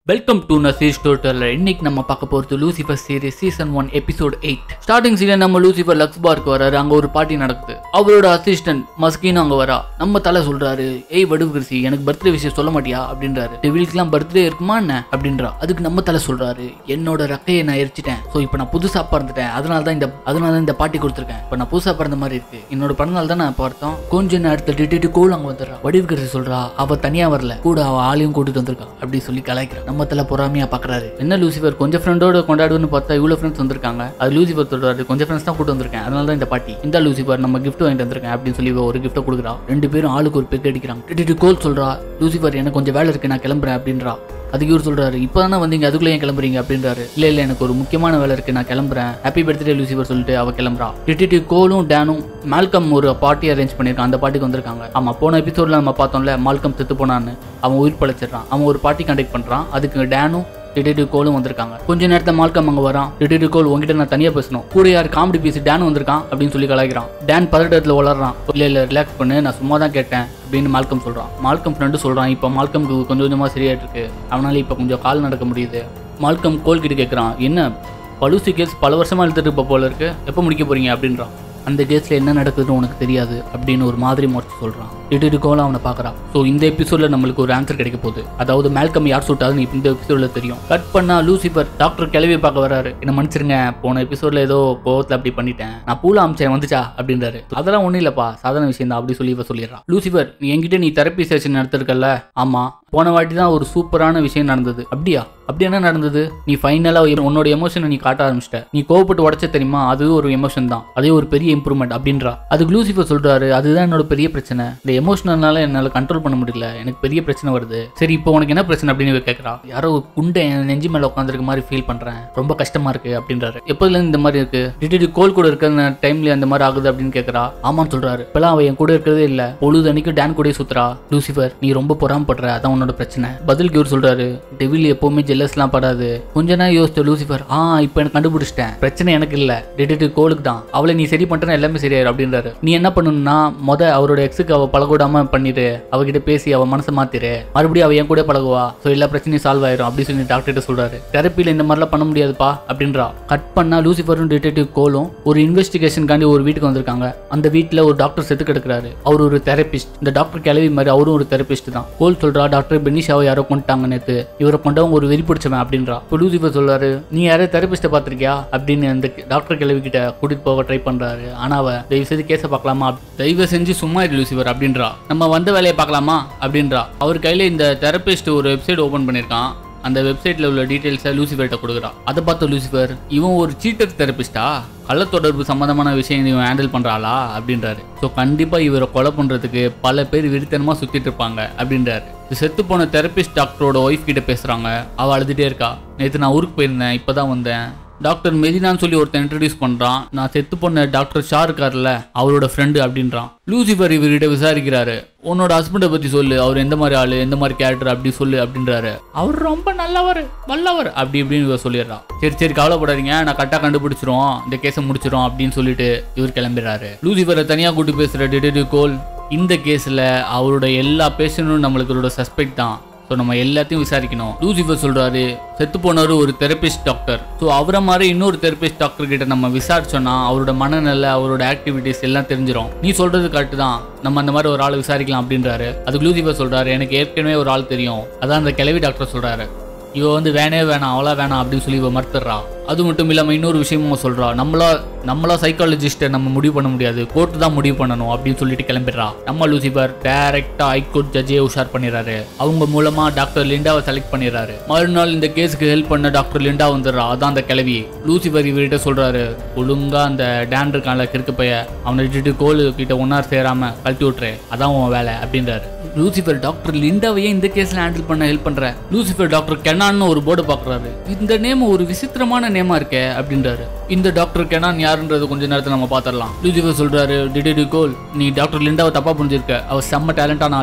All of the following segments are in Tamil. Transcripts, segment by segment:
வெல்கம் டு நசீர் ஸ்டோட்டர்ல இன்னைக்கு நம்ம பார்க்க போறது Lucifer series season one episode eight starting சீல நம்ம லூசிஃபர் லக்ஸ் பார்க்கு வராரு அங்க ஒரு பார்ட்டி நடக்குது அவரோட அசிஸ்டன்ட் மஸ்கினும் அங்க வரா நம்ம தலை சொல்றாரு ஏய் வடுகிருசி எனக்கு பர்த்டே விஷயம் சொல்ல மாட்டியா அப்படின்றாரு டெவிலுக்குலாம் பர்த்டே இருக்குமா என்ன அப்படின்றா அதுக்கு நம்ம தலை சொல்றாரு என்னோட ரெக்கையை நான் எரிச்சிட்டேன் ஸோ இப்போ நான் புதுசா பிறந்துட்டேன் அதனால தான் இந்த அதனால தான் இந்த பார்ட்டி கொடுத்துருக்கேன் இப்போ நான் புதுசா பிறந்த மாதிரி இருக்கு என்னோட பிறந்தநாள் தான் நான் பார்த்தோம் கொஞ்ச நேரத்தில் டிடெக்டிவ் கோல் அங்க வந்துடுறா வடிவுக்கரசி சொல்றா அவ தனியா வரல கூட அவ ஆளையும் கூட்டிட்டு வந்திருக்கா அப்படி சொல்லி கலாய்க்கிறா நம்ம தலை பொறாமையா பாக்குறாரு என்ன லூசிஃபர் கொஞ்சம் ஃப்ரெண்டோட கொண்டாடுன்னு பார்த்தா இவ்வளவு ஃப்ரெண்ட்ஸ் வந்திருக்காங்க அது லூசிஃபர் சொல்றாரு கொஞ்சம் ஃப்ரெண்ட்ஸ் தான் கூட்டு வந்திருக்கேன் அதனால தான் இந்த பாட்டி இந்த லூசிஃபர் நம்ம gift வாங்கிட்டு வந்திருக்கேன் அப்படின்னு சொல்லி இவ ஒரு gift கொடுக்குறா ரெண்டு பேரும் ஆளுக்கு ஒரு பேர் அடிக்கிறாங்க டிடெக்டிவ் கோல் சொல்றா லூசிஃபர் எனக்கு கொஞ்சம் வேலை இருக்கு நான் கிளம்புறேன் அப்படின்றா அதுக்கு இவர் சொல்றாரு இப்போ தானே வந்தீங்க அதுக்குள்ளே ஏன் கிளம்புறீங்க அப்படின்றாரு இல்ல இல்ல எனக்கு ஒரு முக்கியமான வேலை இருக்கு நான் கிளம்புறேன் ஹாப்பி பர்த்டே லூசிஃபர் சொல்லிட்டு அவ கிளம்புறா டிடிடி கோலும் டேனும் மால்கம் ஒரு பார்ட்டி அரேஞ்ச் பண்ணியிருக்கான் அந்த பார்ட்டிக்கு வந்திருக்காங்க ஆமா போன எபிசோட்ல நம்ம பார்த்தோம்ல மால்கம் செத்து போனான்னு அவன் உயிர் பழைச்சிடுறான் அவன் ஒரு பார்ட்டி கண்டக்ட் பண்றான் அதுக்கு டேனும் டிடெக்டிவ் கோலும் வந்திருக்காங்க கொஞ்ச நேரத்தில் மால்கம் அங்க வரான் டிடெக்டிவ் கோல் உங்ககிட்ட நான் தனியா பேசணும் கூட யார் காமெடி பீஸ் டேன் வந்திருக்கான் அப்படின்னு சொல்லி கலாய்க்கிறான் டேன் பதட்டத்தில் வளர்றான் இல்ல இல்ல ரிலாக்ஸ் பண்ணு நான் சும்மா தான் கேட்டேன் அப்படின்னு மால்கம் சொல்றான் மால்கம் ஃப்ரெண்டு சொல்றான் இப்போ மால்கம்க்கு கொஞ்சம் கொஞ்சமா சரியாயிட்டு இருக்கு அவனால இப்போ கொஞ்சம் கால் நடக்க முடியுது மால்கம் கோல் கிட்ட கேட்குறான் என்ன பலுசி கேஸ் பல வருஷமா இழுத்துட்டு இருப்ப போல இருக்கு எப்போ முடிக்க போறீங்க அப்படின்றான் அந்த கேஸில் என்ன நடக்குதுன்னு உனக்கு தெரியாது அப்படின்னு ஒரு மாதிரி முறைச்சு சொல்கிறான் டிட்டு கோலம் அவனை பார்க்குறான் ஸோ இந்த எபிசோடில் நம்மளுக்கு ஒரு ஆன்சர் கிடைக்க போகுது அதாவது மேல்கம் யார் சுட்டாதுன்னு இந்த எபிசோடில் தெரியும் கட் பண்ணா லூசிபர் டாக்டர் கிளவி பார்க்க வராரு என்ன மன்னிச்சிருங்க போன எபிசோடில் ஏதோ கோவத்தில் அப்படி பண்ணிட்டேன் நான் பூல அமிச்சேன் வந்துச்சா அப்படின்றாரு அதெல்லாம் ஒன்றும் இல்லைப்பா சாதாரண விஷயம் தான் அப்படி சொல்லி இவ சொல்லிடுறான் லூசிபர் நீ என்கிட்ட நீ தெரப்பி செஷன் நடத்திருக்கல்ல ஆமாம் போன வாட்டி தான் ஒரு சூப்பரான விஷயம் நடந்தது அப்படியா அப்படி என்ன நடந்தது நீ ஃபைனலாக உன்னோட எமோஷனை நீ காட்ட ஆரம்பிச்சிட்ட நீ கோவப்பட்டு உடச்ச தெரியுமா அது ஒரு எமோஷன் தான் அதே ஒரு பெரிய இம்ப்ரூவ்மெண்ட் அப்படின்றா அதுக்கு லூசிஃபர் சொல்றாரு அதுதான் என்னோட பெரிய பிரச்சனை இந்த எமோஷனல்னால என்னால் கண்ட்ரோல் பண்ண முடியல எனக்கு பெரிய பிரச்சனை வருது சரி இப்போ உனக்கு என்ன பிரச்சனை அப்படின்னு இவ கேட்கறா யாரோ ஒரு குண்டை என் நெஞ்சு மேல உட்காந்துருக்க மாதிரி ஃபீல் பண்றேன் ரொம்ப கஷ்டமா இருக்கு அப்படின்றாரு எப்போதுல இந்த மாதிரி இருக்கு டிடி கோல் கூட இருக்கிற டைம்ல அந்த மாதிரி ஆகுது அப்படின்னு கேட்கறா ஆமான்னு சொல்றாரு இப்பெல்லாம் அவன் என் கூட இருக்கிறதே இல்ல பொழுது அன்னைக்கு டேன் கூட சுத்துறா லூசிஃபர் நீ ரொம்ப பொறாமப்படுற அதான் உன்னோட பிரச்சனை பதிலுக்கு இவர் சொல்றாரு டெவில் எப்பவுமே ஜெல்லஸ்லாம் படாது கொஞ்ச நேரம் யோசிச்ச லூசிஃபர் ஆ இப்போ எனக்கு கண்டுபிடிச்சிட்டேன் பிரச்சனை எனக்கு இல்ல டிடெக்டிவ் கோலுக்கு தான் அவளை நீ சரி பண்ணிட்டா எல்லாமே சரியாயிரும் அப்படின்றாரு நீ என்ன பண்ணணும்னா மொத அவரோட எக்ஸுக்கு அவ பழகூடாம பண்ணிட்டு அவகிட்ட பேசி அவ மனசை மாத்திரு மறுபடியும் அவ என் கூட பழகுவா ஸோ எல்லா பிரச்சனையும் சால்வ் ஆயிரும் அப்படி சொல்லி டாக்டர்கிட்ட சொல்றாரு தெரப்பியில் இந்த மாதிரிலாம் பண்ண முடியாதுப்பா அப்படின்றா கட் பண்ணா லூசிஃபரும் டிடெக்டிவ் கோலும் ஒரு இன்வெஸ்டிகேஷனுக்காண்டி ஒரு வீட்டுக்கு வந்திருக்காங்க அந்த வீட்டில் ஒரு டாக்டர் செத்து கிடக்குறாரு அவர் ஒரு தெரபிஸ்ட் இந்த டாக்டர் கிளவி மாதிரி அவரும் ஒரு தெரபிஸ்ட் தான் கோல் சொல்றா டாக்டர் பெனிஷாவை யாரோ கொண்டுட்டாங்க நேத்து இவரை கொண்டவங்க ஒரு வெறி பிடிச்சவன் அப்படின்றா இப்போ லூசிஃபர் சொல்றாரு நீ யாரோ தெரபிஸ்ட்டை பார்த்திருக்கியா அப்படின்னு அந்த டாக்டர் கிளவி கிட்ட கூட்டிட்டு போக ட்ரை பண்றாரு ஆனா அவ தயவு செய்து கேஸை பார்க்கலாமா தயவு செஞ்சு சும்மா இரு லூசிஃபர் அப்படின்றா நம்ம வந்த வேலையை பார்க்கலாமா அப்படின்றா அவர் கையில இந்த தெரபிஸ்ட் ஒரு வெப்சைட் ஓபன் பண்ணியிருக்கான் அந்த வெப்சைட்ல உள்ள டீடைல்ஸை லூசிஃபர்கிட்ட கொடுக்குறான் அதை பார்த்த லூசிஃபர் இவன் ஒரு சீட்டர் தெரபிஸ்டா கள்ள தொடர்பு சம்பந்தமான விஷயம் இவன் ஹேண்டில் பண்றாளா அப்படின்றாரு ஸோ கண்டிப்பா இவரை கொலை பண்றதுக்கு பல பேர் விரித்தனமா சுத்திட்டு இருப்பாங்க அப்படின்றாரு இது செத்து போன தெரபிஸ்ட் டாக்டரோட ஒய்ஃப் கிட்ட பேசுறாங்க அவ அழுதுட்டே இருக்கா நேற்று நான் ஊருக்கு போயிருந்தேன் இப்பதான் வந்தேன் டாக்டர் மெதினான்னு சொல்லி ஒருத்தன் இன்ட்ரடியூஸ் பண்றான் நான் செத்து பொண்ண டாக்டர் ஷா இருக்கார்ல அவரோட ஃப்ரெண்டு அப்படின்றான் லூசிஃபர் இவர்கிட்ட விசாரிக்கிறாரு உன்னோட ஹஸ்பண்டை பத்தி சொல்லு அவர் எந்த மாதிரி ஆளு எந்த மாதிரி கேரக்டர் அப்படி சொல்லு அப்படின்றாரு அவர் ரொம்ப நல்லவர் வல்லவர் அப்படி இப்படின்னு இவர் சொல்லிடுறான் சரி சரி கவலைப்படாதீங்க நான் கரெக்டாக கண்டுபிடிச்சிரும் இந்த கேஸை முடிச்சிரும் அப்படின்னு சொல்லிட்டு இவர் கிளம்பிடுறாரு லூசிஃபரை தனியாக கூட்டி பேசுற டிடெக்டிவ் கோல் இந்த கேஸில் அவரோட எல்லா பேஷனும் நம்மளுக்கு சஸ்பெக்ட் தான் ஸோ நம்ம எல்லாத்தையும் விசாரிக்கணும் லூசிஃபர் சொல்றாரு செத்து போனவர் ஒரு தெரபிஸ்ட் டாக்டர் ஸோ அவரை மாதிரி இன்னொரு தெரபிஸ்ட் டாக்டர் கிட்ட நம்ம விசாரிச்சோம்னா அவரோட மனநிலை அவரோட ஆக்டிவிட்டிஸ் எல்லாம் தெரிஞ்சிடும் நீ சொல்றது கரெக்ட் தான் நம்ம அந்த மாதிரி ஒரு ஆளை விசாரிக்கலாம் அப்படின்றாரு அதுக்கு லூசிஃபர் சொல்றாரு எனக்கு ஏற்கனவே ஒரு ஆள் தெரியும் அதான் அந்த கிளவி டாக்டர் சொல்றாரு இவ வந்து வேணே வேணாம் அவளா வேணாம் அப்படின்னு சொல்லி இவ மறுத்துறா அது மட்டும் இல்லாம இன்னொரு விஷயமும் சொல்றா நம்மளா நம்மளா சைக்காலஜிஸ்ட்டை நம்ம முடிவு பண்ண முடியாது கோர்ட்டு தான் முடிவு பண்ணணும் அப்படின்னு சொல்லிட்டு கிளம்பிடுறா நம்ம லூசிபர் டைரக்டா ஹைகோர்ட் ஜட்ஜே உஷார் பண்ணிடுறாரு அவங்க மூலமா டாக்டர் லிண்டாவை செலக்ட் பண்ணிடுறாரு மறுநாள் இந்த கேஸுக்கு ஹெல்ப் பண்ண டாக்டர் லிண்டா வந்துடுறா அதான் அந்த கிளவி லூசிபர் இவர்கிட்ட சொல்றாரு ஒழுங்கா அந்த டேன் இருக்கான்ல கிறுக்கு பைய அவனை விட்டுட்டு கோலு கிட்ட ஒன்னார் சேராம கழட்டி விட்டுரு அதான் உன் வேலை அப்படின்றாரு லூசிபர் டாக்டர் லிண்டாவையே இந்த கேஸ்ல ஹேண்டில் பண்ண ஹெல்ப் பண்ற லூசிபர் டாக்டர் கெனான்னு ஒரு போர்டு பாக்குறாரு இந்த நேம் ஒரு விசித்திரமான நேமா இருக்கே அப்படின்றாரு இந்த டாக்டர் கெனான் யாருன்றது கொஞ்ச நேரத்துல நம்ம பாத்திரலாம் லூசிபர் சொல்றாரு டிடி கோல் நீ டாக்டர் லிண்டாவை தப்பா புரிஞ்சிருக்க அவ செம்ம டேலண்டான ஆளு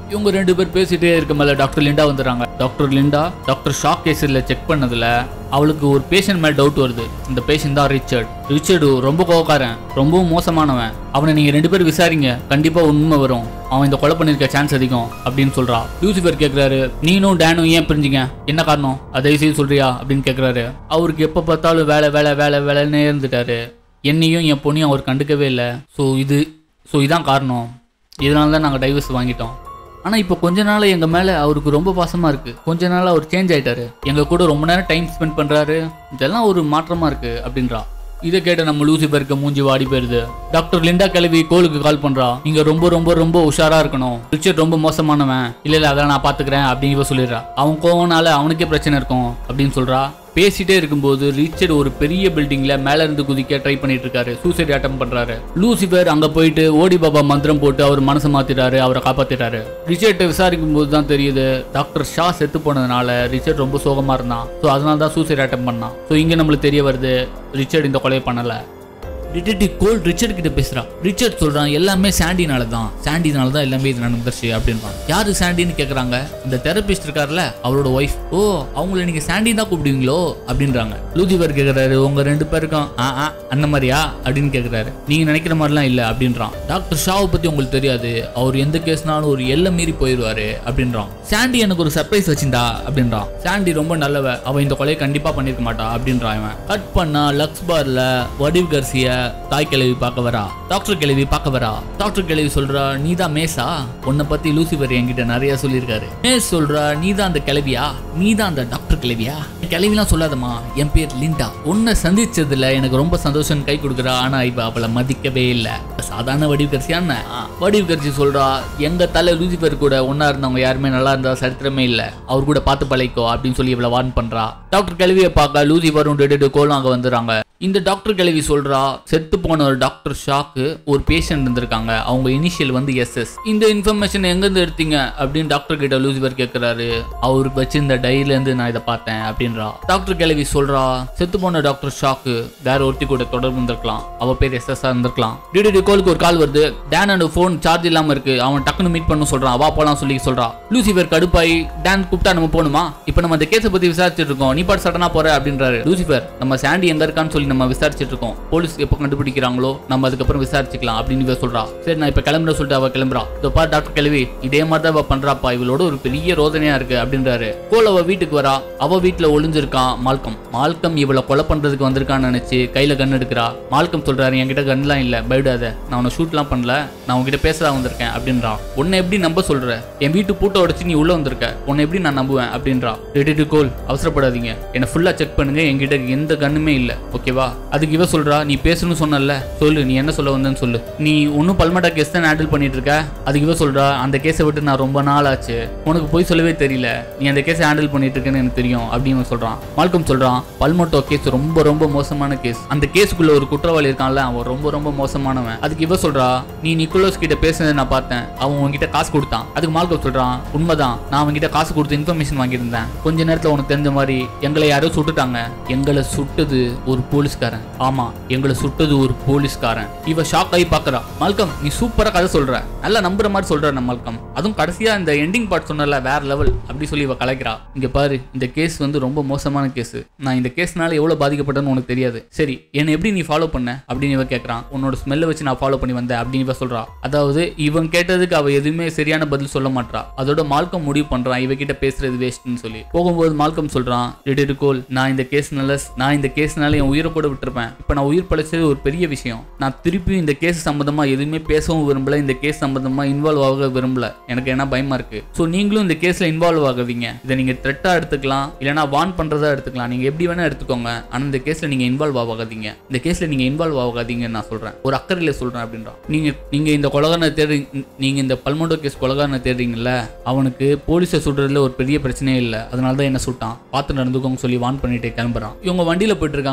இவங்க ரெண்டு பேர் பேசிட்டே இருக்க மேல டாக்டர் லிண்டா வந்துடுறாங்க டாக்டர் லிண்டா டாக்டர் ஷாக் கேஸில் செக் பண்ணதுல அவளுக்கு ஒரு பேஷண்ட் மேல டவுட் வருது இந்த பேஷண்ட் தான் ரிச்சர்ட் ரிச்சர்டு ரொம்ப கோவக்காரன் ரொம்பவும் மோசமானவன் அவனை நீங்க ரெண்டு பேரும் விசாரிங்க கண்டிப்பா உண்மை வரும் அவன் இந்த கொலை பண்ணிருக்க சான்ஸ் அதிகம் அப்படின்னு சொல்றா லூசிஃபர் கேக்குறாரு நீனும் டேனும் ஏன் பிரிஞ்சிங்க என்ன காரணம் அதை செய்ய சொல்றியா அப்படின்னு கேக்குறாரு அவருக்கு எப்ப பார்த்தாலும் வேலை வேலை வேலை வேலைன்னே இருந்துட்டாரு என்னையும் என் பொண்ணையும் அவர் கண்டுக்கவே இல்லை ஸோ இது ஸோ இதான் காரணம் இதனால தான் நாங்கள் டைவர்ஸ் வாங்கிட்டோம் ஆனால் இப்போ கொஞ்ச நாள் எங்கள் மேலே அவருக்கு ரொம்ப பாசமாக இருக்குது கொஞ்ச நாள் அவர் சேஞ்ச் ஆயிட்டாரு எங்கள் கூட ரொம்ப நேரம் டைம் ஸ்பெண்ட் பண்ணுறாரு இதெல்லாம் ஒரு மாற்றமாக இருக்குது அப்படின்றா இதை கேட்ட நம்ம லூசிபருக்கு மூஞ்சி வாடி போயிருது டாக்டர் லிண்டா கிளவி கோலுக்கு கால் பண்றா நீங்க ரொம்ப ரொம்ப ரொம்ப உஷாரா இருக்கணும் ரிச்சர்ட் ரொம்ப மோசமானவன் இல்ல இல்ல அதெல்லாம் நான் பாத்துக்கிறேன் அப்படின்னு இவ சொல்லிடுறா அவன் கோவனால அவனுக்கே பிரச்சனை இருக்கும் அப்படின்னு சொல்றா பேசிட்டே இருக்கும்போது ரிச்சர்ட் ஒரு பெரிய பில்டிங்ல மேல இருந்து குதிக்க ட்ரை பண்ணிட்டு இருக்காரு சூசைட் அட்டம் பண்றாரு லூசிபர் அங்க போயிட்டு ஓடி பாபா மந்திரம் போட்டு அவர் மனசை மாத்திட்டாரு அவரை காப்பாத்திட்டாரு ரிச்சர்ட்டை விசாரிக்கும் போது தான் தெரியுது டாக்டர் ஷா செத்து போனதுனால ரிச்சர்ட் ரொம்ப சோகமா இருந்தான் ஸோ அதனால தான் சூசைட் அட்டம் பண்ணான் ஸோ இங்க நம்மளுக்கு தெரிய வருது ரிச்சர்ட் இந்த கொலையை பண்ணல டிடெக்டிவ் கோல் ரிச்சர்ட் கிட்ட பேசுறான் ரிச்சர்ட் சொல்றான் எல்லாமே சாண்டினால தான் சாண்டினால தான் எல்லாமே இது நடந்துருச்சு அப்படின்றான் யாரு சாண்டின்னு கேக்குறாங்க இந்த தெரபிஸ்ட் இருக்கார்ல அவரோட ஒய்ஃப் ஓ அவங்கள நீங்க சாண்டி தான் கூப்பிடுவீங்களோ அப்படின்றாங்க லூதிவர் கேக்குறாரு உங்க ரெண்டு பேருக்கும் ஆ ஆ அந்த மாதிரியா அப்படின்னு கேக்குறாரு நீங்க நினைக்கிற மாதிரிலாம் இல்ல அப்படின்றான் டாக்டர் ஷாவை பத்தி உங்களுக்கு தெரியாது அவர் எந்த கேஸ்னாலும் ஒரு எல்லை மீறி போயிடுவாரு அப்படின்றான் சாண்டி எனக்கு ஒரு சர்ப்ரைஸ் வச்சிருந்தா அப்படின்றான் சாண்டி ரொம்ப நல்லவ அவ இந்த கொலையை கண்டிப்பா பண்ணிருக்க மாட்டா அப்படின்றான் இவன் கட் பண்ணா லக்ஸ் பார்ல வடிவ் கர்சிய தாய் கிழவி பார்க்க வரா டாக்டர் கிழவி பார்க்க வரா டாக்டர் கிழவி சொல்றா நீ தான் மேசா உன்னை பத்தி லூசிபர் என்கிட்ட நிறைய சொல்லியிருக்காரு மேஸ் சொல்றா நீ தான் அந்த கிழவியா நீ தான் அந்த டாக்டர் கிழவியா கிழவிலாம் சொல்லாதம்மா என் பேர் லிண்டா உன்னை சந்திச்சதுல எனக்கு ரொம்ப சந்தோஷம் கை கொடுக்குறா ஆனா இவ அவளை மதிக்கவே இல்லை சாதாரண வடிவு கரிசியான்னு வடிவு கரிசி சொல்றா எங்க தலை லூசிபர் கூட ஒன்னா இருந்தவங்க யாருமே நல்லா இருந்தா சரித்திரமே இல்ல அவர் கூட பார்த்து பழைக்கோ அப்படின்னு சொல்லி இவளை வார்ன் பண்றா டாக்டர் கிழவியை பார்க்க லூசிபரும் டெட்டு கோலும் அங்க வந்துடுறாங்க இந்த டாக்டர் கிழவி சொல்றா செத்து போன ஒரு டாக்டர் ஷாக்கு ஒரு பேஷண்ட் இருந்திருக்காங்க அவங்க இனிஷியல் வந்து எஸ்எஸ் இந்த இன்ஃபர்மேஷன் எங்கேருந்து எடுத்தீங்க அப்படின்னு டாக்டர் கிட்ட லூசிபர் கேட்கிறாரு அவருக்கு வச்சிருந்த டைரியில இருந்து நான் இதை பார்த்தேன் அப்படின்றா டாக்டர் கிழவி சொல்றா செத்து போன டாக்டர் ஷாக்கு வேற ஒருத்தி கூட தொடர்பு இருந்திருக்கலாம் அவ பேர் எஸ்எஸ் இருந்திருக்கலாம் டிடி கோலுக்கு ஒரு கால் வருது டேன் அண்ட் ஃபோன் சார்ஜ் இல்லாம இருக்கு அவன் டக்குன்னு மீட் பண்ண சொல்றான் வா போலாம் சொல்லி சொல்றா லூசிபர் கடுப்பாய் டேன் கூப்பிட்டா நம்ம போகணுமா இப்போ நம்ம அந்த கேஸை பத்தி விசாரிச்சுட்டு இருக்கோம் நீ பாட்டு சடனா போற அப்படின்றாரு லூசிபர் நம்ம சாண்டி எங்க இருக்கான்னு சொல்லி நம்ம விசாரிச்சுட்டு இருக்கோம் போலீஸ் எப்போ கண்டுபிடிக்கிறாங்களோ நம்ம அதுக்கப்புறம் விசாரிச்சுக்கலாம் அப்படின்னு இவ சொல்றா சரி நான் இப்ப கிளம்புற சொல்லிட்டு அவ கிளம்புறா இதோ பார் டாக்டர் கிளவி இதே மாதிரி தான் அவ பண்றாப்பா இவளோட ஒரு பெரிய ரோதனையா இருக்கு அப்படின்றாரு கோல் அவ வீட்டுக்கு வரா அவ வீட்டுல ஒளிஞ்சிருக்கான் மால்கம் மால்கம் இவளை கொலை பண்றதுக்கு வந்திருக்கான்னு நினைச்சு கையில கன் எடுக்கிறா மால்கம் சொல்றாரு என்கிட்ட கன்லாம் இல்ல பயப்படாத நான் உன்னை ஷூட்லாம் பண்ணல நான் உன்கிட்ட பேச வந்திருக்கேன் அப்படின்றான் உன்னை எப்படி நம்ப சொல்ற என் வீட்டு பூட்டை உடைச்சு நீ உள்ள வந்திருக்க உன்னை எப்படி நான் நம்புவேன் அப்படின்றா ரெடி கோல் அவசரப்படாதீங்க என்னை ஃபுல்லா செக் பண்ணுங்க என்கிட்ட எந்த கண்ணுமே இல்ல ஓகேவா அதுக்கு இவ சொல்றா நீ பேசணும்னு சொன்னல சொல்லு நீ என்ன சொல்ல வந்தேன்னு சொல்லு நீ ஒன்னும் பல்மட்டா கேஸ் தான் ஹேண்டில் பண்ணிட்டு இருக்க அதுக்கு இவ சொல்றா அந்த கேஸை விட்டு நான் ரொம்ப நாள் ஆச்சு உனக்கு போய் சொல்லவே தெரியல நீ அந்த கேஸை ஹேண்டில் பண்ணிட்டு இருக்கேன்னு எனக்கு தெரியும் அப்படின்னு இவன் சொல்றான் மால்கம் சொல்றான் பல்மோட்டோ கேஸ் ரொம்ப ரொம்ப மோசமான கேஸ் அந்த கேஸுக்குள்ள ஒரு குற்றவாளி இருக்கான்ல அவன் ரொம்ப ரொம்ப மோசமானவன் அதுக்கு இவ சொல்றா நீ நிக்கோலஸ் கிட்ட பேசுனதை நான் பார்த்தேன் அவன் உன்கிட்ட காசு கொடுத்தான் அதுக்கு மால்கம் சொல்றான் உண்மைதான் நான் அவன்கிட்ட காசு கொடுத்து இன்ஃபர்மேஷன் வாங்கியிருந்தேன் கொஞ்ச நேரத்துல உனக்கு தெரிஞ்ச மாதிரி எங்களை யாரோ சுட்டுட்டாங்க எங்களை சுட்டது ஒரு போலீஸ்காரன் ஆமா எங்களை சுட்டது ஒரு போலீஸ்காரன் இவ ஷாக் ஆகி பாக்குறா மால்கம் நீ சூப்பரா கதை சொல்ற நல்லா நம்புற மாதிரி சொல்ற நம்ம மால்கம் அதுவும் கடைசியா இந்த எண்டிங் பார்ட் சொன்னல வேற லெவல் அப்படி சொல்லி இவ கலைக்கிறா இங்க பாரு இந்த கேஸ் வந்து ரொம்ப மோசமான கேஸ் நான் இந்த கேஸ்னால எவ்வளவு பாதிக்கப்பட்டேன்னு உனக்கு தெரியாது சரி என்னை எப்படி நீ ஃபாலோ பண்ண அப்படின்னு இவ கேக்குறான் உன்னோட ஸ்மெல்ல வச்சு நான் ஃபாலோ பண்ணி வந்தேன் அப்படின்னு இவ சொல்றா அதாவது இவன் கேட்டதுக்கு அவ எதுவுமே சரியான பதில் சொல்ல மாட்றா அதோட மால்கம் முடிவு பண்றான் இவகிட்ட பேசுறது வேஸ்ட்னு சொல்லி போகும்போது மால்கம் சொல்றான் "Ready கோல் நான் இந்த கேஸ்னால நான் இந்த கேஸ்னால என் உயிரை கூட விட்டுருப்பேன் இப்போ நான் உயிர் பழைச்சது ஒரு பெரிய விஷயம் நான் திருப்பியும் இந்த கேஸ் சம்பந்தமா எதுவுமே பேசவும் விரும்பல இந்த கேஸ் சம்பந்தமா இன்வால்வ் ஆக விரும்பல எனக்கு என்ன பயமா இருக்கு ஸோ நீங்களும் இந்த கேஸ்ல இன்வால்வ் ஆகாதீங்க இதை நீங்க த்ரெட்டா எடுத்துக்கலாம் இல்லைனா வார்ன் பண்றதா எடுத்துக்கலாம் நீங்க எப்படி வேணா எடுத்துக்கோங்க ஆனா இந்த கேஸ்ல நீங்க இன்வால்வ் ஆகாதீங்க இந்த கேஸ்ல நீங்க இன்வால்வ் ஆகாதீங்கன்னு நான் சொல்றேன் ஒரு அக்கறையில சொல்றேன் அப்படின்றான் நீங்க நீங்க இந்த கொலகாரனை தேடி நீங்க இந்த பல்மோண்டோ கேஸ் கொலகாரனை தேடுறீங்கல்ல அவனுக்கு போலீஸை சுடுறதுல ஒரு பெரிய பிரச்சனையே இல்லை அதனால தான் என்ன சுட்டான் பார்த்து நடந்துக்கோங்க சொல்லி வார்ன் பண்ணிட்டு கிளம்புறான் இவங்க வண்டியில போயிட்டு இருக்காங்க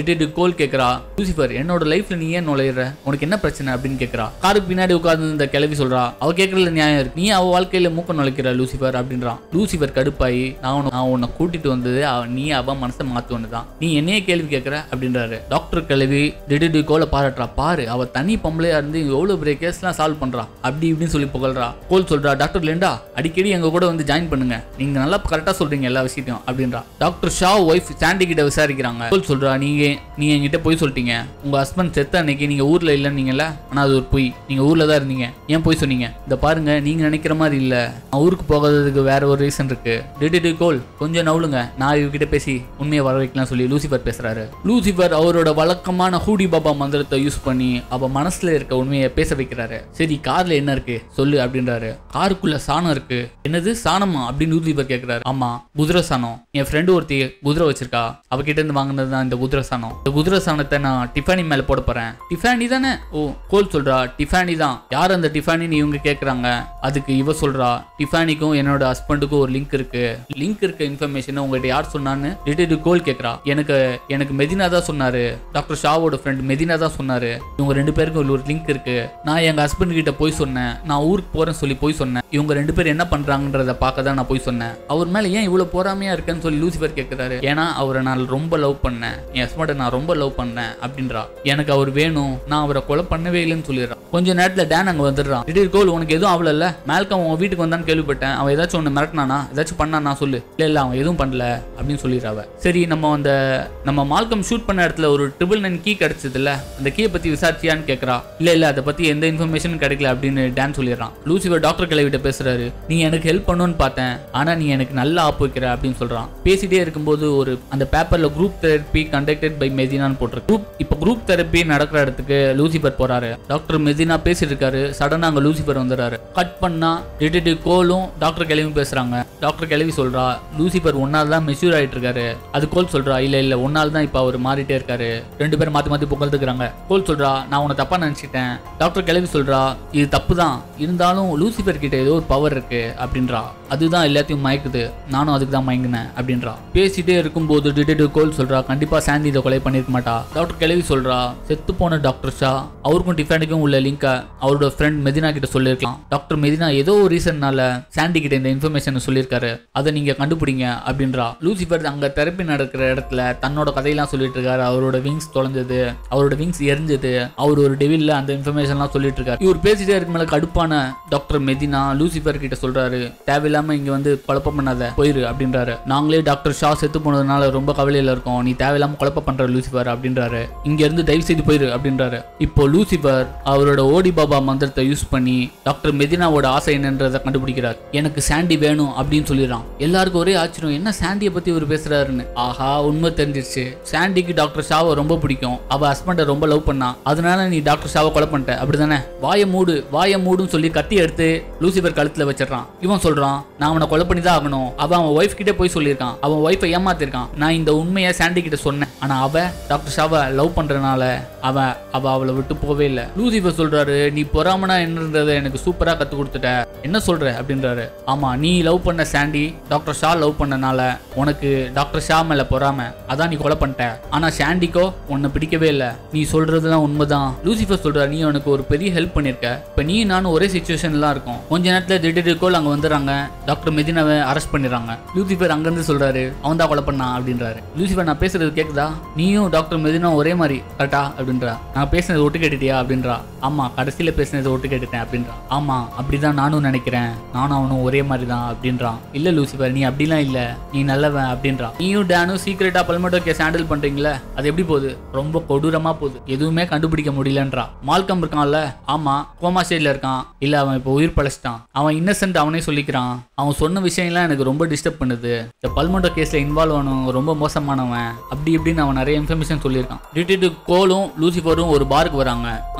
டிடெக்டிவ் கோல் கேக்குறா லூசிஃபர் என்னோட லைஃப்ல நீ ஏன் நுழையிற உனக்கு என்ன பிரச்சனை அப்படின்னு கேக்குறா காருக்கு பின்னாடி உட்கார்ந்து இந்த கிளவி சொல்றா அவ கேட்கறதுல நியாயம் இருக்கு நீ அவ வாழ்க்கையில மூக்க நுழைக்கிற லூசிஃபர் அப்படின்றான் லூசிஃபர் கடுப்பாயி நான் உன்னை- நான் உன்னை கூட்டிட்டு வந்தது அவ- நீ அவ மனசை மாத்துவனு தான் நீ என்னைய கேள்வி கேட்கற அப்படின்றாரு டாக்டர் கிளவி டிடெக்டிவ் கோலை பாராட்டுறா பாரு அவ தனி பொம்பளையா இருந்து எவ்வளவு பெரிய கேஸ்லாம் சால்வ் பண்றா அப்படி இப்படின்னு சொல்லி புகழ்றா கோல் சொல்றா டாக்டர் லிண்டா அடிக்கடி எங்க கூட வந்து ஜாயின் பண்ணுங்க நீங்க நல்லா கரெக்டா சொல்றீங்க எல்லா விஷயத்தையும் அப்படின்றா டாக்டர் ஷா ஒய்ஃப் சாண்டி கிட்ட விசாரிக்கிறாங்க கோல் சொல்றா நீங்க நீங்க என்கிட்ட போய் சொல்லிட்டீங்க உங்க ஹஸ்பண்ட் செத்த அன்னைக்கு நீங்க ஊர்ல இல்லைன்னீங்கல்ல ஆனா அது ஒரு பொய் நீங்க ஊர்ல தான் இருந்தீங்க ஏன் போய் சொன்னீங்க இந்த பாருங்க நீங்க நினைக்கிற மாதிரி இல்ல நான் ஊருக்கு போகாததுக்கு வேற ஒரு ரீசன் இருக்கு டிடிடி கோல் கொஞ்சம் நவுளுங்க நான் இவகிட்ட பேசி உண்மையை வர வைக்கலாம் சொல்லி லூசிஃபர் பேசுறாரு லூசிஃபர் அவரோட வழக்கமான ஹூடி பாபா மந்திரத்தை யூஸ் பண்ணி அவ மனசுல இருக்க உண்மையை பேச வைக்கிறாரு சரி கார்ல என்ன இருக்கு சொல்லு அப்படின்றாரு காருக்குள்ள சாணம் இருக்கு என்னது சாணமா அப்படின்னு லூசிஃபர் கேக்குறாரு ஆமா குதிரை சாணம் என் ஃப்ரெண்டு ஒருத்தி குதிரை வச்சிருக்கா அவகிட்ட இருந்து வாங்கினது தான் இந்த குதிரை சாணம் இந்த குதிரை சாணத்தை நான் டிஃபானி மேல போட போறேன் டிஃபானி தானே ஓ கோல் சொல்றா டிஃபானி தான் யார் அந்த டிஃபானின்னு இவங்க கேக்குறாங்க அதுக்கு இவ சொல்றா டிஃபானிக்கும் என்னோட ஹஸ்பண்டுக்கும் ஒரு லிங்க் இருக்கு லிங்க் இருக்க இன்ஃபர்மேஷன் உங்ககிட்ட யார் சொன்னான்னு டிடெக்டிவ் கோல் கேக்குறா எனக்கு எனக்கு மெதினா தான் சொன்னாரு டாக்டர் ஷாவோட ஃப்ரெண்ட் மெதினா தான் சொன்னாரு இவங்க ரெண்டு பேருக்கும் ஒரு லிங்க் இருக்கு நான் எங்க ஹஸ்பண்ட் கிட்ட போய் சொன்னேன் நான் ஊருக்கு போறேன்னு சொல்லி போய் சொன்னேன் இவங்க ரெண்டு பேரும் என்ன பண்றாங்கன்றத பார்க்க தான் நான் போய் சொன்னேன் அவர் மேல ஏன் இவ்வளவு பொறாமையா இருக்கேன்னு சொல்லி லூசிஃபர் கேக்குறாரு ஏன்னா அவரை நான் ரொம்ப லவ் பண்ணேன் என் ஹஸ்பண்டை நான் ரொம்ப லவ் பண்ணேன் அப்படின்றா எனக்கு அவர் வேணும் நான் அவரை கொலை பண்ணவே இல்லைன்னு சொல்லிடுறான் கொஞ்ச நேரத்துல டேன் அங்க வந்துடுறான் திடீர் கோல் உனக்கு எதுவும் ஆகல மேல்கம் உன் வீட்டுக்கு வந்தான்னு கேள்விப்பட்டேன் அவன் ஏதாச்சும் ஒன்று மிரட்டினானா ஏதாச்சும் பண்ணானா சொல்லு இல்ல இல்ல அவன் எதுவும் பண்ணல அப்படின்னு சொல்லிடுறாவ சரி நம்ம அந்த நம்ம மால்கம் ஷூட் பண்ண இடத்துல ஒரு ட்ரிபிள் நைன் கீ கிடைச்சதுல அந்த கீயை பத்தி விசாரிச்சியான்னு கேக்குறா இல்ல இல்ல அதை பத்தி எந்த இன்ஃபர்மேஷனும் கிடைக்கல அப்படின்னு டேன் சொல்லிடுறான் லூசிஃபர் டாக்டர் கிளவிட்ட பேசுறாரு நீ எனக்கு ஹெல்ப் பண்ணணும்னு பார்த்தேன் ஆனா நீ எனக்கு நல்லா ஆப்பு வைக்கிற அப்படின்னு சொல்றான் பேசிட்டே இருக்கும்போது ஒரு அந்த பேப்பர்ல குரூப் தெரப்பி கண்டக்டட் பை மெதினான்னு போட்டிருக்கு குரூப் இப்போ குரூப் தெரப்பி நடக்கிற இடத்துக்கு லூசிஃபர் போறாரு டாக்டர் மெதினா பேசிட்டு இருக்காரு சடனா அங்க லூசிஃபர் வந்துடுறாரு கட் பண்ணா டிடெக்டிவ் கோலும் டாக்டர் கிளவி பேசுறாங்க டாக்டர் கிளவி சொல்றா லூசிஃபர் ஒன்னால தான் மெச்சூர் ஆயிட்டு இருக்காரு அது கோல் சொல்றா இல்ல இல்ல ஒன்னால தான் இப்போ அவர் மாறிட்டே இருக்காரு ரெண்டு பேரும் மாத்தி மாத்தி புகழ்ந்துக்கிறாங்க கோல் சொல்றா நான் உன்னை தப்பா நினைச்சிட்டேன் டாக்டர் கிளவி சொல்றா இது தப்பு தான் இருந்தாலும் லூசிஃபர் கிட்ட ஏதோ ஒரு பவர் இருக்கு அப்படின்றா அதுதான் எல்லாத்தையும் மயக்குது நானும் அதுக்கு தான் மயங்கினேன் அப்படின்றா பேசிட்டே இருக்கும்போது டிடெக்டிவ் கோல் சொல்றா கண்டிப்பா சாண்டி இதை கொலை பண்ணிருக்க மாட்டா டாக்டர் கிளவி சொல்றா செத்து போன டாக்டர் ஷா அவருக்கும் டிஃபெண்டுக்கும் உள்ள லிங்கை அவரோட ஃப்ரெண்ட் மெதினா கிட்ட சொல்லியிருக்கலாம் டாக்டர் மெதினா ஏதோ ஒரு ரீசன்னால சாண்டி கிட்ட இந்த இன்ஃபர்மேஷன் சொல்லியிருக்காரு அதை நீங்க கண்டுபிடிங்க அப்படின்றா லூசிஃபர் அங்க தெரப்பி நடக்கிற இடத்துல தன்னோட கதையெல்லாம் சொல்லிட்டு இருக்காரு அவரோட விங்ஸ் தொலைஞ்சது அவரோட விங்ஸ் எரிஞ்சது அவர் ஒரு டெவில்ல அந்த இன்ஃபர்மேஷன்லாம் சொல்லிட்டு இருக்காரு இவர் பேசிட்டே இருக்க மேல கடுப்பான டாக்டர் மெதினா லூசிஃபர் கிட்ட சொல்றாரு தேவையில்லாம இங்க வந்து குழப்பம் பண்ணாத போயிரு அப்படின்றாரு நாங்களே டாக்டர் ஷா செத்து போனதுனால ரொம்ப கவலையில இருக்கோம் நீ தேவையில்லாம குழப்பம் பண்ற லூசிஃபர் அப்படின்றாரு இங்க இருந்து தயவு செய்து போயிரு அப்படின்றாரு இப்போ லூசிஃபர் அவரோட ஓடி பாபா மந்திரத்தை யூஸ் பண்ணி டாக்டர் மெதினாவோட ஆசை என்னன்றதை கண்டுபிடிக்கிறார் எனக்கு சாண்டி வேணும் அப்படின்னு சொல்லிடுறான் எல்லாருக்கும் ஒரே ஆச்சரியம் என்ன சாண்டியை பத்தி இவர் பேசுறாருன்னு ஆஹா உண்மை தெரிஞ்சிருச்சு சாண்டிக்கு டாக்டர் ஷாவை ரொம்ப பிடிக்கும் அவ ஹஸ்பண்டை ரொம்ப லவ் பண்ணா அதனால நீ டாக்டர் ஷாவை கொலை பண்ணிட்ட அப்படிதானே வாய மூடு வாய மூடுன்னு சொல்லி கத்தி எடுத்து லூசிஃபர் கழுத்துல வச்சிடறான் இவன் சொல்றான் நான் அவனை கொலை பண்ணி தான் ஆகணும் அவன் அவன் ஒய்ஃப் கிட்ட போய் சொல்லியிருக்கான் அவன் ஒய்ஃபை ஏமாத்திருக்கான் நான் இந்த உண்மையை சாண்டி கிட்ட சொன்னேன் ஆனா அவ டாக்டர் ஷாவை லவ் பண்றதுனால அவன் அவ அவளை விட்டு போவே இல்லை லூசிஃபர் சொல்றாரு நீ பொறாமனா என்னன்றதை எனக்கு சூப்பரா கத்து கொடுத்துட்ட என்ன சொல்ற அப்படின்றாரு ஆமா நீ லவ் பண்ண சாண்டி டாக்டர் ஷா லவ் பண்ணனால உனக்கு டாக்டர் ஷா மேல பொறாம அதான் நீ கொலை பண்ணிட்ட ஆனா சாண்டிக்கோ உன்னை பிடிக்கவே இல்லை நீ சொல்றதுலாம் உண்மைதான் லூசிஃபர் சொல்றாரு நீ உனக்கு ஒரு பெரிய ஹெல்ப் பண்ணிருக்க இப்ப நீ நானும் ஒரே சுச்சுவேஷன்லாம் இருக்கும் கொஞ்ச நேரத்துல திடீர்கோல் அங்க வந்துடுறாங்க டாக்டர் மெதினாவை அரெஸ்ட் பண்ணிடுறாங்க லூசிஃபர் அங்கிருந்து சொல்றாரு அவன் தான் கொலை பண்ணான் அப்படின்றாரு லூசிஃபர் நான் பேசுறது கேக்குதா நீயும் டாக்டர் மெதினா ஒரே மாதிரி கரெக்டா அப்படின்றா நான் பேசுனது ஒட்டு கேட்டுட்டியா அப்படின்றா ஆமா கடைசியில பேசுனது ஒட்டு கேட்டுட்டேன் அப்படின்றா ஆமா அப்படிதான் நானும் நினைக்கிறேன் நானும் அவனும் ஒரே மாதிரி தான் அப்படின்றான் இல்ல லூசிஃபர் நீ அப்படிலாம் இல்ல நீ நல்லவன் அப்படின்றான் நீயும் டேனும் சீக்கிரட்டா பல்மட்டோ கேஸ் ஹேண்டில் பண்றீங்களே அது எப்படி போகுது ரொம்ப கொடூரமா போகுது எதுவுமே கண்டுபிடிக்க முடியலன்றா மால்கம் இருக்கான்ல ஆமா கோமா ஸ்டேஜ்ல இருக்கான் இல்ல அவன் இப்போ உயிர் பழச்சிட்டான் அவன் இன்னசென்ட் அவனே சொல்லிக்கிறான் அவன் சொன்ன விஷயம்லாம் எனக்கு ரொம்ப டிஸ்டர்ப் பண்ணுது இந்த பல்மோட்டோ கேஸ்ல இன்வால்வ் ஆனவன் ரொம்ப மோசமானவன் அப்படி இப்படின்னு அவன் நிறைய இன்ஃபர்மேஷன் சொல்லியிருக்கான் டிடெக்டிவ் கோலும் லூசிஃபரும் ஒரு பாருக்கு வராங்க அங்க பழு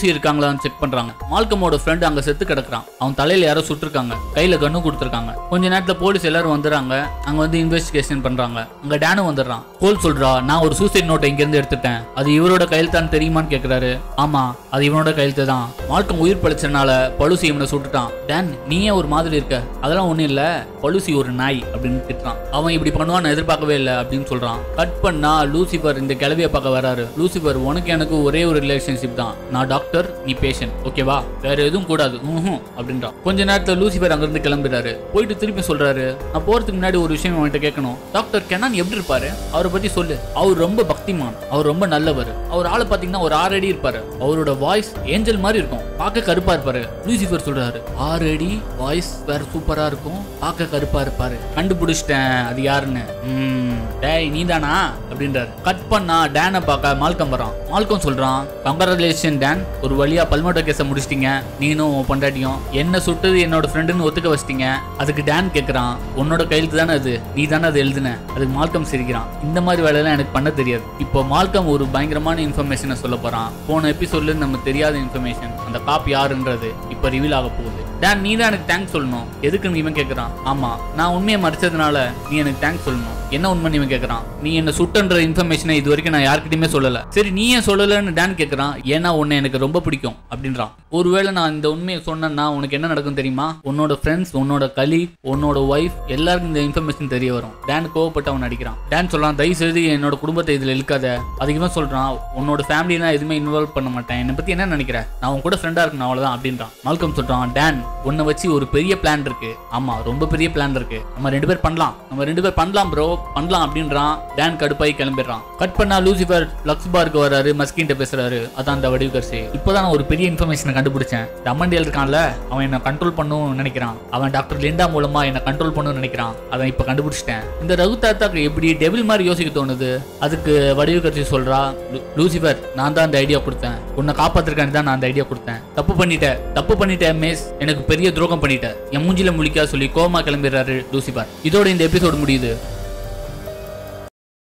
லூசி இருக்காங்களான்னு செக் பண்றாங்க மால்கமோட ஃப்ரெண்ட் அங்க செத்து கிடக்குறான் அவன் தலையில யாரோ சுட்டிருக்காங்க கையில கண்ணு கொடுத்துருக்காங்க கொஞ்ச நேரத்துல போலீஸ் எல்லாரும் வந்துடுறாங்க அங்க வந்து இன்வெஸ்டிகேஷன் பண்றாங்க அங்க டேனும் வந்துடுறான் கோல் சொல்றா நான் ஒரு சூசைட் நோட்டை இங்க இருந்து எடுத்துட்டேன் அது இவரோட கையெழுத்தான்னு தெரியுமான்னு கேக்குறாரு ஆமா அது இவனோட கையெழுத்து தான் மால்கம் உயிர் பழிச்சனால பழுசி இவனை சுட்டுட்டான் டேன் நீயே ஒரு மாதிரி இருக்க அதெல்லாம் ஒண்ணும் இல்ல பழுசி ஒரு நாய் அப்படின்னு திட்டுறான் அவன் இப்படி பண்ணுவான்னு எதிர்பார்க்கவே இல்லை அப்படின்னு சொல்றான் கட் பண்ணா லூசிபர் இந்த கிளவிய பார்க்க வராரு லூசிபர் உனக்கு எனக்கு ஒரே ஒரு ரிலேஷன்ஷிப் தான் நான் டாக்டர் நீ பேஷண்ட் ஓகேவா வேற எதுவும் கூடாது ம்ஹும் அப்படின்றான் கொஞ்ச நேரத்துல லூசிபர் அங்கிருந்து கிளம்பிடுறாரு போயிட்டு திருப்பி சொல்றாரு நான் போறதுக்கு முன்னாடி ஒரு விஷயம் அவன்கிட்ட கேட்கணும் டாக்டர் கெனான் எப்படி இருப்பாரு அவரை பத்தி சொல்லு அவர் ரொம்ப பக்திமான் அவர் ரொம்ப நல்லவர் அவர் ஆளை பாத்தீங்கன்னா ஒரு ஆறு அடி இருப்பாரு அவரோட வாய்ஸ் ஏஞ்சல் மாதிரி இருக்கும் பார்க்க கருப்பா இருப்பாரு லூசிபர் சொல்றாரு ஆறு அடி வாய்ஸ் வேற சூப்பரா இருக்கும் பார்க்க கருப்பா இருப்பாரு கண்டுபிடிச்சிட்டேன் அது யாருன்னு ம், டேய் நீதானா அப்படின்றாரு கட் பண்ணா டேனை பார்க்க மால்கம் வரான் மால்கம் சொல்றான் கங்க்ராச்சுலேஷன் டேன் ஒரு வழியா பல்மோட்டோ கேஸை முடிச்சிட்டீங்க நீனும் உன் பொண்டாட்டியும் என்ன சுட்டது என்னோட ஃப்ரெண்டுன்னு ஒத்துக்க வச்சிட்டீங்க அதுக்கு டேன் கேட்கறான் உன்னோட கையெழுத்து தானே அது நீ தானே அது எழுதுன அதுக்கு மால்கம் சிரிக்கிறான் இந்த மாதிரி வேலையெல்லாம் எனக்கு பண்ண தெரியாது இப்போ மால்கம் ஒரு பயங்கரமான இன்ஃபர்மேஷனை சொல்ல போறான் போன எபிசோட்ல நம்ம தெரியாத இன்ஃபர்மேஷன் அந்த காப் யாருன்றது இப்போ ரிவீல் ஆக போகுது டேன் நீ தான் எனக்கு தேங்க்ஸ் சொல்லணும் எதுக்குன்னு இவன் கேட்கறான் ஆமா நான் உண்மையை மறைச்சதுனால நீ எனக்கு தேங்க்ஸ் சொல்லணும் என்ன உண்மைன்னு இவன் கேட்கறான் நீ என்ன சுட்டன்ற இன்ஃபர்மேஷனை இது வரைக்கும் நான் யார்கிட்டயுமே சொல்லல சரி நீ ஏன் சொல்லலன்னு டேன் கேட்கறான் ஏன்னா உன்னை எனக்கு ரொம்ப பிடிக்கும் அப்படின்றான் ஒருவேளை நான் இந்த உண்மையை சொன்னேன்னா உனக்கு என்ன நடக்கும் தெரியுமா உன்னோட ஃப்ரெண்ட்ஸ் உன்னோட கலி உன்னோட ஒய்ஃப் எல்லாருக்கும் இந்த இன்ஃபர்மேஷன் தெரிய வரும் டேன் கோவப்பட்டு அவன் அடிக்கிறான் டேன் சொல்றான் தயவு செய்து என்னோட குடும்பத்தை இதுல இழுக்காத அதுக்கு இவன் சொல்றான் உன்னோட ஃபேமிலினா எதுவுமே இன்வால்வ் பண்ண மாட்டேன் என்னை பத்தி என்ன நினைக்கிற நான் உன் கூட ஃப்ரெண்டா இருக்கணும் அவ்வளவுதான் அப்படின்றான் மால்கம் சொல்றான் டேன் உன்னை வச்சு ஒரு பெரிய பிளான் இருக்கு ஆமா ரொம்ப பெரிய பிளான் இருக்கு நம்ம ரெண்டு பேர் பண்ணலாம் நம்ம ரெண்டு பேர் பண்ணலாம் ப்ரோ பண்ணலாம் அப்படின்றான் டேன் கடுப்பாய் கிளம்பிடுறான் கட் பண்ணா லூசிபர் லக்ஸ் பார்க்கு வராரு மஸ்கின்ட்ட பேசுறாரு அதான் அந்த வடிவுகர்சி இப்போதான் நான் ஒரு பெரிய இன்ஃபர்மேஷனை கண்டுபிடிச்சேன் தம்மண்டியல் இருக்கான்ல அவன் என்ன கண்ட்ரோல் பண்ணணும்னு நினைக்கிறான் அவன் டாக்டர் லிண்டா மூலமா என்ன கண்ட்ரோல் பண்ணணும்னு நினைக்கிறான் அவன் இப்ப கண்டுபிடிச்சிட்டேன் இந்த ரகு தாத்தாக்கு எப்படி டெவில் மாதிரி யோசிக்க தோணுது அதுக்கு வடிவுகர்சி சொல்றா "லூ- லூசிபர் நான் தான் அந்த ஐடியா கொடுத்தேன் உன்னை காப்பாத்திருக்கான்னு தான் நான் அந்த ஐடியா கொடுத்தேன் தப்பு பண்ணிட்டேன் தப்பு பண்ணிட்டேன் மிஸ் எனக்கு பெரிய துரோகம் பண்ணிட்டேன் என் மூஞ்சில முழிக்கா சொல்லி கோமா கிளம்பிடுறாரு லூசிபர் இதோட இந்த எபிசோடு முடியுது